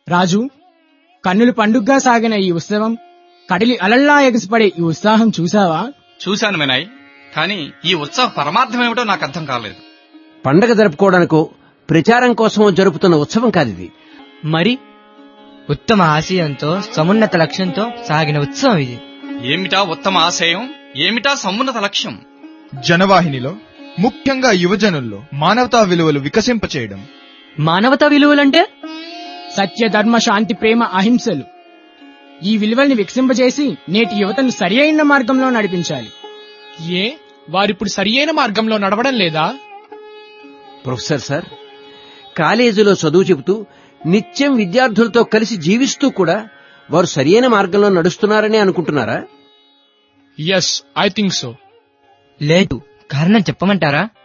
రాజు కన్నులు పండుగగా సాగిన ఈ ఉత్సవం కడలి అలల్లా ఎగసిపడే ఈ ఉత్సాహం చూసావా చూశాను వినయ్ కానీ ఈ ఉత్సవ పరమార్థం ఏమిటో నాకు అర్థం కాలేదు పండగ జరుపుకోవడానికో ప్రచారం కోసమో జరుపుతున్న ఉత్సవం కాదిది మరి ఉత్తమ ఆశయంతో సమున్నత లక్ష్యంతో సాగిన ఉత్సవం ఇది ఏమిటా ఉత్తమ ఆశయం ఏమిటా సమున్నత లక్ష్యం జనవాహినిలో ముఖ్యంగా యువజనుల్లో మానవతా విలువలు వికసింపచేయడం మానవతా విలువలంటే సత్య ధర్మ శాంతి ప్రేమ అహింసలు ఈ విలువల్ని వికసింపజేసి నేటి యువతను సరి అయిన మార్గంలో నడిపించాలి ఏ వారిప్పుడు సరియైన మార్గంలో నడవడం లేదా ప్రొఫెసర్ సార్ కాలేజీలో చదువు చెబుతూ నిత్యం విద్యార్థులతో కలిసి జీవిస్తూ కూడా వారు సరియైన మార్గంలో నడుస్తున్నారని అనుకుంటున్నారా ఎస్ ఐ థింక్ సో లేదు కారణం చెప్పమంటారా